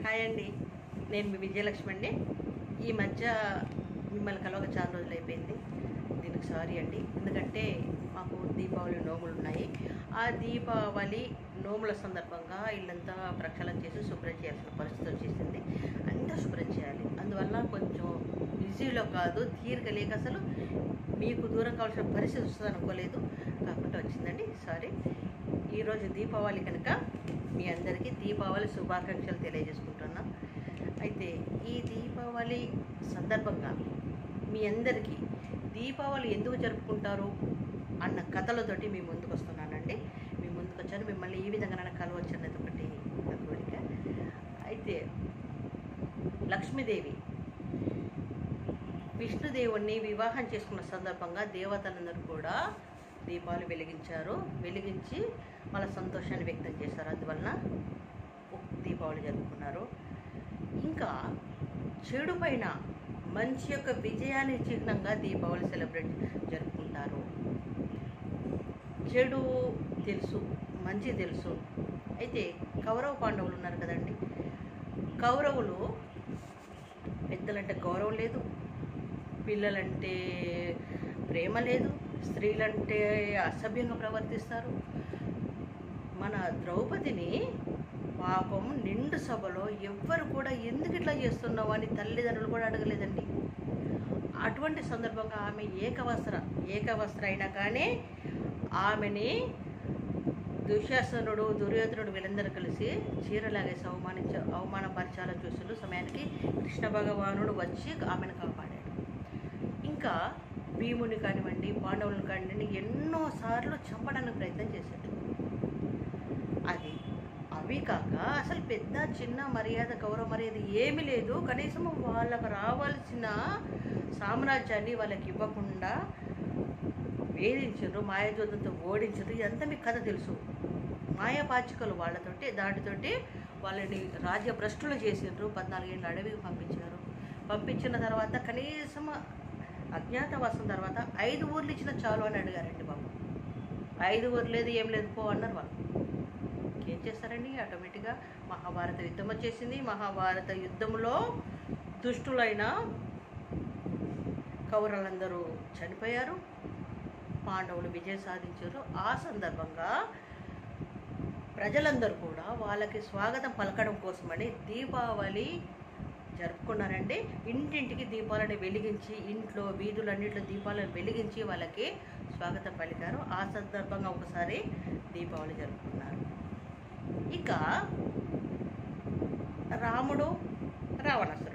hi అండి నేను మీ విజయలక్ష్మి అండి ఈ మధ్య మిమ్మల్ని కలవక చాలా రోజులు అయిపోయింది దీనికి సారీ అండి ఎందుకంటే మాకు దీపావళి నోములు ఉన్నాయి ఆ దీపావళి నోముల సందర్భంగా ఇల్లంతా ప్రక్షాళన చేసి శుభ్రం చేయాల్సిన పరిస్థితి వచ్చేసింది అంతా శుభ్రం చేయాలి అందువల్ల కొంచెం బిజీలో కాదు తీరిక లేక అసలు మీకు దూరం కావాల్సిన పరిస్థితి వస్తుంది అనుకోలేదు కాకుండా వచ్చిందండి సారీ ఈరోజు దీపావళి కనుక మీ అందరికీ దీపావళి శుభాకాంక్షలు తెలియజేసుకుంటున్నా అయితే ఈ దీపావళి సందర్భంగా మీ అందరికీ దీపావళి ఎందుకు జరుపుకుంటారు అన్న కథలతోటి మీ ముందుకు వస్తున్నానండి మీ ముందుకు వచ్చాను మిమ్మల్ని ఈ విధంగా నన్ను కలవచ్చు అన్నది ఒకటి నా కోరిక అయితే లక్ష్మీదేవి విష్ణుదేవుణ్ణి వివాహం చేసుకున్న సందర్భంగా దేవతలందరూ కూడా దీపాలు వెలిగించారు వెలిగించి వాళ్ళ సంతోషాన్ని వ్యక్తం చేశారు అందువలన దీపావళి జరుపుకున్నారు ఇంకా చెడు పైన మంచి యొక్క విజయాన్ని చిహ్నంగా దీపావళి సెలబ్రేట్ జరుపుకుంటారు చెడు తెలుసు మంచి తెలుసు అయితే కౌరవ పాండవులు ఉన్నారు కదండి కౌరవులు పెద్దలంటే గౌరవం లేదు పిల్లలంటే ప్రేమ లేదు స్త్రీలంటే అసభ్యంగా ప్రవర్తిస్తారు మన ద్రౌపదిని పాపం నిండు సభలో ఎవ్వరు కూడా ఎందుకు ఇట్లా చేస్తున్నావు అని తల్లిదండ్రులు కూడా అడగలేదండి అటువంటి సందర్భంగా ఆమె ఏకవస్త్ర ఏకవస్త్ర అయినా కానీ ఆమెని దుశ్శాసనుడు దుర్యోధనుడు వీళ్ళందరూ కలిసి చీరలాగేసి అవమానించ అవమానపరచాలని చూసిన సమయానికి కృష్ణ భగవానుడు వచ్చి ఆమెను కాపాడాడు ఇంకా భీముని కానివ్వండి పాండవులను కానివ్వండి ఎన్నోసార్లు చంపడానికి ప్రయత్నం చేశాడు అది అవి కాక అసలు పెద్ద చిన్న మర్యాద గౌరవ మర్యాద ఏమీ లేదు కనీసం వాళ్ళకు రావాల్సిన సామ్రాజ్యాన్ని వాళ్ళకి ఇవ్వకుండా వేధించారు మాయాజోతంతో ఓడించారు ఇదంతా మీకు కథ తెలుసు మాయాపాచికలు వాళ్ళతోటి దాటితోటి వాళ్ళని రాజ్య భ్రష్టులు చేసిండ్రు పద్నాలుగేళ్ళు అడవికి పంపించారు పంపించిన తర్వాత కనీసం అజ్ఞాతవాసం తర్వాత ఐదు ఊర్లు ఇచ్చిన చాలు అని అడిగారండి బాబు ఐదు ఊర్లు లేదు ఏం లేదు పో అన్నారు వాళ్ళు ఏం చేస్తారండి ఆటోమేటిక్గా మహాభారత యుద్ధం వచ్చేసింది మహాభారత యుద్ధంలో దుష్టులైన కౌరవులందరూ చనిపోయారు పాండవులు విజయం సాధించారు ఆ సందర్భంగా ప్రజలందరూ కూడా వాళ్ళకి స్వాగతం పలకడం కోసమని దీపావళి జరుపుకున్నారండి ఇంటింటికి దీపాలను వెలిగించి ఇంట్లో వీధులన్నింటిలో దీపాలను వెలిగించి వాళ్ళకి స్వాగతం పలికారు ఆ సందర్భంగా ఒకసారి దీపావళి జరుపుకున్నారు ఇక రాముడు రావణాసురుడు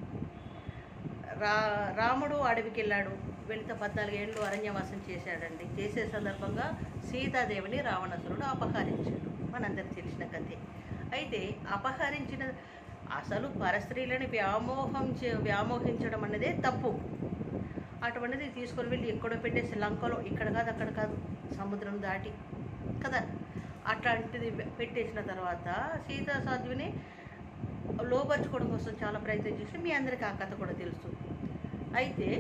రా రాముడు అడవికి వెళ్ళాడు వెళితే పద్నాలుగేళ్ళు అరణ్యవాసం చేశాడండి చేసే సందర్భంగా సీతాదేవిని రావణాసురుడు అపహరించాడు మనందరికి తెలిసిన కథే అయితే అపహరించిన అసలు పరస్త్రీలని వ్యామోహం చే వ్యామోహించడం అన్నదే తప్పు అటువంటిది తీసుకొని వెళ్ళి ఎక్కడో పెట్టేసి లంకలో ఇక్కడ కాదు అక్కడ కాదు సముద్రం దాటి కదా అట్లాంటిది పెట్టేసిన తర్వాత సీతా సాధ్విని లోపరుచుకోవడం కోసం చాలా ప్రయత్నం చేసి మీ అందరికీ ఆ కథ కూడా తెలుసు అయితే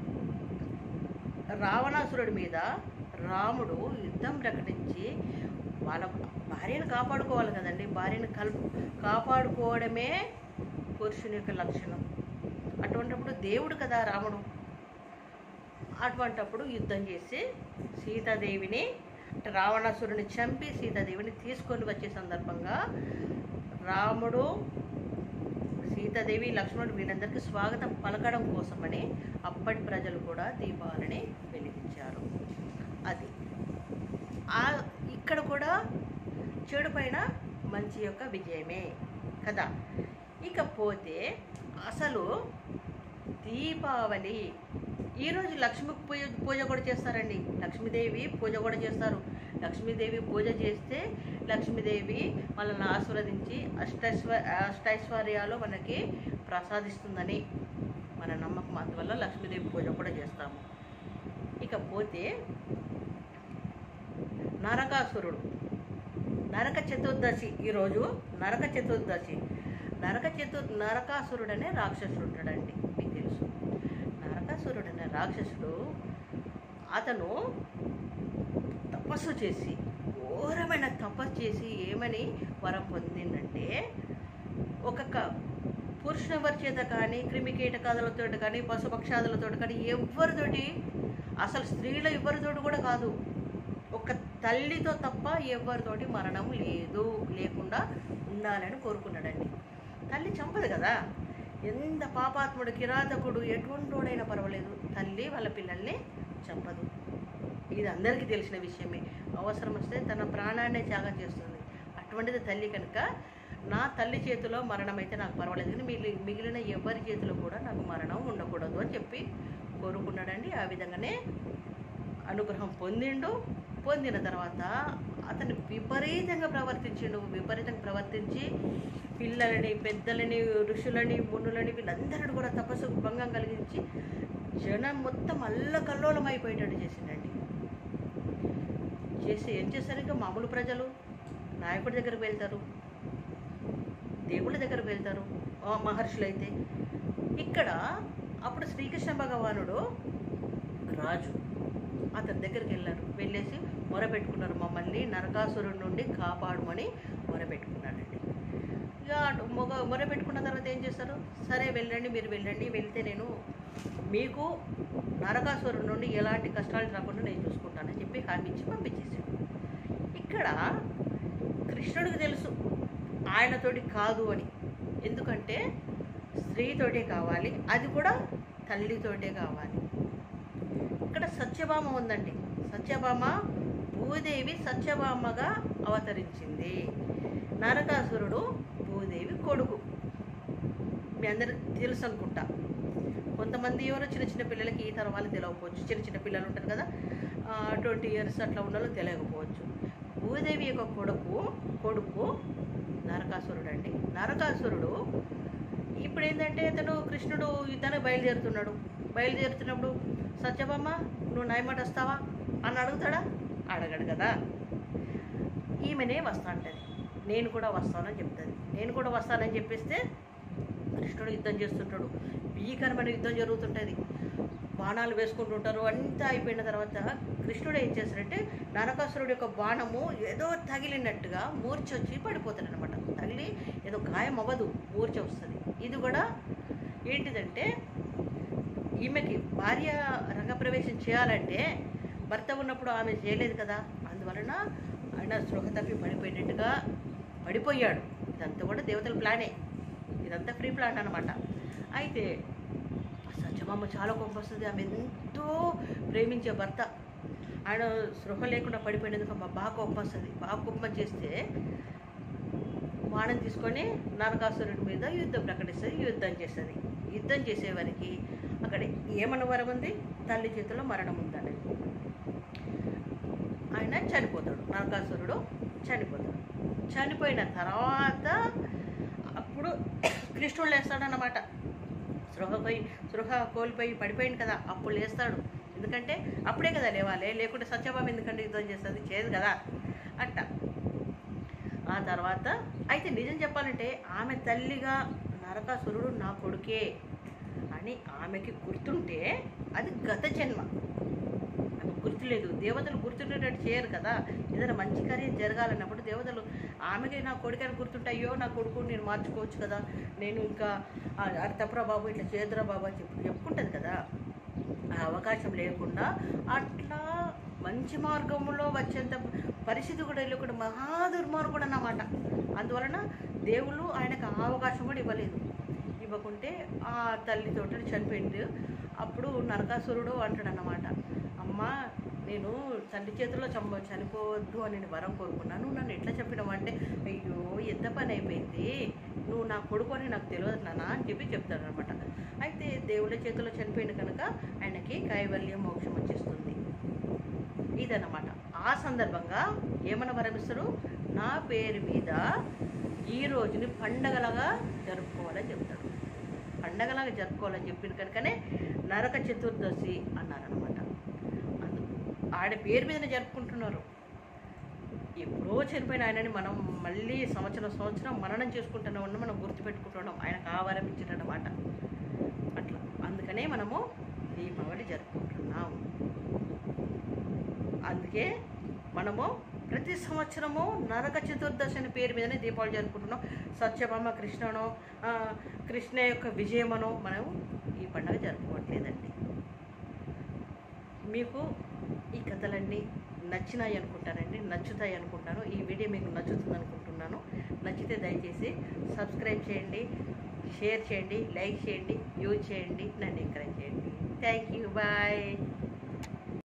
రావణాసురుడి మీద రాముడు యుద్ధం ప్రకటించి వాళ్ళ భార్యను కాపాడుకోవాలి కదండి భార్యను కల్ కాపాడుకోవడమే పురుషుని యొక్క లక్షణం అటువంటిప్పుడు దేవుడు కదా రాముడు అటువంటప్పుడు యుద్ధం చేసి సీతాదేవిని రావణాసురుని చంపి సీతాదేవిని తీసుకొని వచ్చే సందర్భంగా రాముడు సీతాదేవి లక్ష్మణుడు వీళ్ళందరికీ స్వాగతం పలకడం కోసమని అప్పటి ప్రజలు కూడా దీపావళిని వెలిగించారు అది ఆ ఇక్కడ కూడా చెడు పైన మంచి యొక్క విజయమే కదా ఇకపోతే అసలు దీపావళి ఈరోజు లక్ష్మి పూజ పూజ కూడా చేస్తారండి లక్ష్మీదేవి పూజ కూడా చేస్తారు లక్ష్మీదేవి పూజ చేస్తే లక్ష్మీదేవి మనల్ని ఆశీర్వదించి అష్టైశ్వ అష్టైశ్వర్యాలు మనకి ప్రసాదిస్తుందని మన నమ్మకం అందువల్ల లక్ష్మీదేవి పూజ కూడా చేస్తాము ఇకపోతే నరకాసురుడు నరక చతుర్దశి ఈరోజు నరక చతుర్దశి నరక చతు నరకాసురుడు అనే రాక్షసుడు ఉంటాడండి మీకు తెలుసు నరకాసురుడు అనే రాక్షసుడు అతను తపస్సు చేసి ఘోరమైన తపస్సు చేసి ఏమని వరం పొందిందంటే ఒక క- ఎవరి చేత కానీ క్రిమి కీటకాదులతో కానీ పశుపక్షాదులతో కానీ ఎవరితోటి అసలు స్త్రీల ఎవరితోటి కూడా కాదు ఒక తల్లితో తప్ప ఎవరితోటి మరణం లేదు లేకుండా ఉండాలని కోరుకున్నాడండి తల్లి చంపదు కదా ఎంత పాపాత్ముడు కిరాతకుడు ఎటువంటివాడైనా పర్వాలేదు తల్లి వాళ్ళ పిల్లల్ని చంపదు ఇది అందరికీ తెలిసిన విషయమే అవసరం వస్తే తన ప్రాణాన్నే త్యాగం చేస్తుంది అటువంటిది తల్లి కనుక నా తల్లి చేతిలో మరణం అయితే నాకు పర్వాలేదు కానీ మిగిలి మిగిలిన ఎవరి చేతిలో కూడా నాకు మరణం ఉండకూడదు అని చెప్పి కోరుకున్నాడండి ఆ విధంగానే అనుగ్రహం పొందిండు పొందిన తర్వాత అతను విపరీతంగా ప్రవర్తించిండు విపరీతంగా ప్రవర్తించి పిల్లలని పెద్దలని ఋషులని మునులని వీళ్ళందరిని కూడా తపస్సుకు భంగం కలిగించి జనం మొత్తం అల్లకల్లోలం అయిపోయేటట్టు చేసిండండి చేసి ఏం చేస్తారు ఇంకా మామూలు ప్రజలు నాయకుడి దగ్గరకు వెళ్తారు దేవుళ్ళ దగ్గరకు వెళ్తారు ఆ మహర్షులు అయితే ఇక్కడ అప్పుడు శ్రీకృష్ణ భగవానుడు రాజు అతని దగ్గరికి వెళ్ళారు వెళ్ళేసి మొరపెట్టుకున్నారు మమ్మల్ని నరకాసురుడి నుండి కాపాడమని మొరపెట్టుకున్నాడండి ఇక అటు మొగ మొరపెట్టుకున్న తర్వాత ఏం చేస్తారు సరే వెళ్ళండి మీరు వెళ్ళండి వెళ్తే నేను మీకు నరకాసురుడి నుండి ఎలాంటి కష్టాలు రాకుండా నేను చూసుకుంటానని చెప్పి హామీ ఇచ్చి పంపించేసాడు ఇక్కడ కృష్ణుడికి తెలుసు ఆయనతోటి కాదు అని ఎందుకంటే స్త్రీతోటే కావాలి అది కూడా తల్లితోటే కావాలి ఇక్కడ సత్యభామ ఉందండి సత్యభామ భూదేవి సత్యభామగా అవతరించింది నరకాసురుడు భూదేవి కొడుకు మీ అందరికి తెలుసు అనుకుంటా కొంతమంది ఎవరో చిన్న చిన్న పిల్లలకి ఈ తరం వాళ్ళు తెలియకపోవచ్చు చిన్న చిన్న పిల్లలు ఉంటారు కదా ట్వంటీ ఇయర్స్ అట్లా ఉన్న వాళ్ళు తెలియకపోవచ్చు భూదేవి యొక్క కొడుకు కొడుకు నరకాసురుడు అండి నరకాసురుడు ఇప్పుడు ఏంటంటే అతను కృష్ణుడు యుద్ధానికి బయలుదేరుతున్నాడు బయలుదేరుతున్నప్పుడు సత్యభామ నువ్వు నాయమాట వస్తావా అని అడుగుతాడా అడగడు కదా ఈమెనే వస్తా అంటది నేను కూడా వస్తానని చెప్తుంది నేను కూడా వస్తానని చెప్పేస్తే కృష్ణుడు యుద్ధం చేస్తుంటాడు భీకరమైన యుద్ధం జరుగుతుంటుంది బాణాలు వేసుకుంటుంటారు అంతా అయిపోయిన తర్వాత కృష్ణుడు ఏం చేస్తాడంటే నరకాసురుడు యొక్క బాణము ఏదో తగిలినట్టుగా మూర్ఛ వచ్చి పడిపోతాడు అనమాట తగిలి ఏదో గాయం అవ్వదు మూర్ఛ వస్తుంది ఇది కూడా ఏంటిదంటే ఈమెకి భార్య రంగప్రవేశం చేయాలంటే భర్త ఉన్నప్పుడు ఆమె చేయలేదు కదా అందువలన ఆయన స్పృహ తప్పి పడిపోయినట్టుగా పడిపోయాడు ఇదంతా కూడా దేవతల ప్లానే ఇదంతా ఫ్రీ ప్లాన్ అనమాట అయితే సత్యమామ చాలా కోపం వస్తుంది ఆమె ఎంతో ప్రేమించే భర్త ఆయన స్పృహ లేకుండా పడిపోయినందుకు మా బాగా కోపం వస్తుంది బాగా కోపం చేస్తే బాణం తీసుకొని నరకాసురుడి మీద యుద్ధం ప్రకటిస్తుంది యుద్ధం చేస్తుంది యుద్ధం చేసేవారికి అక్కడ ఏమన్న వరం ఉంది తల్లి చేతిలో మరణం ఉందని ఆయన చనిపోతాడు నరకాసురుడు చనిపోతాడు చనిపోయిన తర్వాత అప్పుడు కృష్ణుడు లేస్తాడన్నమాట స్పృహపై స్పృహ కోల్పోయి పడిపోయింది కదా అప్పుడు లేస్తాడు ఎందుకంటే అప్పుడే కదా లేవాలి లేకుంటే సత్యభామ ఎందుకంటే యుద్ధం చేస్తుంది చేయదు కదా అట్ట ఆ తర్వాత అయితే నిజం చెప్పాలంటే ఆమె తల్లిగా నరకాసురుడు నా కొడుకే అని ఆమెకి గుర్తుంటే అది గత జన్మ ఆమెకు గుర్తులేదు దేవతలు గుర్తుండేటట్టు చేయరు కదా ఏదైనా మంచి కార్యం జరగాలన్నప్పుడు దేవతలు ఆమెకి నా కొడుకని గుర్తుంటే అయ్యో నా కొడుకు నేను మార్చుకోవచ్చు కదా నేను ఇంకా ఆ, అది తప్పురా బాబు ఇట్లా చేదురా బాబు అని చెప్పు చెప్పుకుంటుంది కదా ఆ అవకాశం లేకుండా అట్లా మంచి మార్గంలో వచ్చేంత పరిస్థితి కూడా లేకుండా మహా దుర్మార్గుడు అన్నమాట అందువలన దేవుళ్ళు ఆయనకు ఆ అవకాశం కూడా ఇవ్వలేదు ఇవ్వకుంటే ఆ తల్లితోటి చనిపోయింది అప్పుడు నరకాసురుడు అంటాడు అన్నమాట అమ్మా నేను తండ్రి చేతిలో చంప చనిపోవద్దు అని నేను వరం కోరుకున్నాను నన్ను ఎట్లా చెప్పినావు అంటే అయ్యో ఎంత పని అయిపోయింది నువ్వు నా కొడుకు అని నాకు తెలియదు నాన్న అని చెప్పి చెప్తాడు అనమాట అయితే దేవుళ్ళ చేతిలో చనిపోయింది కనుక ఆయనకి కైవల్యం మోక్షం వచ్చేస్తుంది ఇదన్నమాట ఆ సందర్భంగా ఏమన్నా వరమిస్తారు నా పేరు మీద ఈ రోజుని పండగలాగా జరుపుకోవాలని చెప్తాడు పండగలాగా జరుపుకోవాలని చెప్పిన కనుకనే నరక చతుర్దశి అన్నారనమాట అందు ఆడ పేరు మీదనే జరుపుకుంటున్నారు ఎప్పుడో చనిపోయిన ఆయనని మనం మళ్ళీ సంవత్సరం సంవత్సరం మననం చేసుకుంటూనే ఉన్నాం మనం గుర్తుపెట్టుకుంటున్నాం ఆయనకు ఆవారం ఇచ్చారన్నమాట అట్లా అందుకనే మనము దీపావళి జరుపుకుంటున్నాం అందుకే మనము ప్రతి సంవత్సరము నరక చతుర్దశి అనే పేరు మీదనే దీపావళి జరుపుకుంటున్నాం సత్యభామ కృష్ణనో ఆ, కృష్ణ యొక్క విజయమనో మనం ఈ పండుగ జరుపుకోవట్లేదండి మీకు ఈ కథలన్నీ నచ్చినాయి అనుకుంటానండి నచ్చుతాయి అనుకుంటాను ఈ వీడియో మీకు నచ్చుతుంది అనుకుంటున్నాను నచ్చితే దయచేసి సబ్స్క్రైబ్ చేయండి షేర్ చేయండి లైక్ చేయండి యూజ్ చేయండి నన్ను ఎంకరేజ్ చేయండి థ్యాంక్ యూ బాయ్